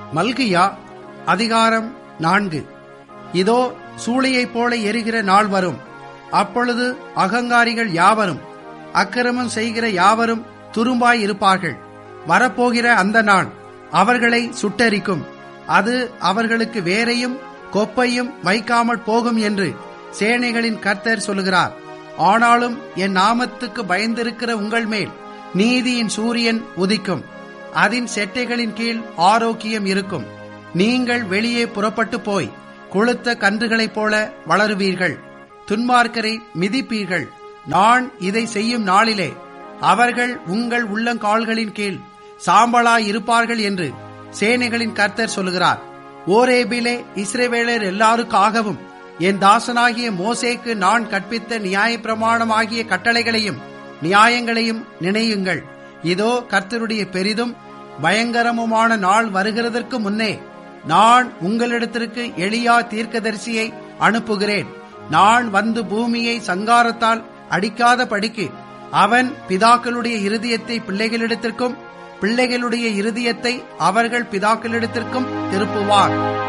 மல்கியா அதிகாரம் நான்கு இதோ சூளையைப் போல எரிகிற நாள் வரும் அப்பொழுது அகங்காரிகள் யாவரும் அக்கிரமம் செய்கிற யாவரும் துரும்பாய் இருப்பார்கள் வரப்போகிற அந்த நாள் அவர்களை சுட்டரிக்கும் அது அவர்களுக்கு வேரையும் கொப்பையும் வைக்காமல் போகும் என்று சேனைகளின் கர்த்தர் சொல்லுகிறார் ஆனாலும் என் நாமத்துக்கு பயந்திருக்கிற உங்கள் மேல் நீதியின் சூரியன் உதிக்கும் அதன் செட்டைகளின் கீழ் ஆரோக்கியம் இருக்கும் நீங்கள் வெளியே புறப்பட்டு போய் கொளுத்த கன்றுகளைப் போல வளருவீர்கள் துன்மார்க்கரை மிதிப்பீர்கள் நான் இதை செய்யும் நாளிலே அவர்கள் உங்கள் உள்ளங்கால்களின் கீழ் சாம்பலாய் இருப்பார்கள் என்று சேனைகளின் கர்த்தர் சொல்லுகிறார் ஓரேபிலே இஸ்ரேவேலர் எல்லாருக்காகவும் என் தாசனாகிய மோசேக்கு நான் கற்பித்த நியாயப்பிரமாணமாகிய கட்டளைகளையும் நியாயங்களையும் நினையுங்கள் இதோ கர்த்தருடைய பெரிதும் பயங்கரமுமான நாள் வருகிறதற்கு முன்னே நான் உங்களிடத்திற்கு எளியா தீர்க்கதரிசியை அனுப்புகிறேன் நான் வந்து பூமியை சங்காரத்தால் அடிக்காத படிக்கு அவன் பிதாக்களுடைய இருதயத்தை பிள்ளைகளிடத்திற்கும் பிள்ளைகளுடைய இருதயத்தை அவர்கள் பிதாக்களிடத்திற்கும் திருப்புவான்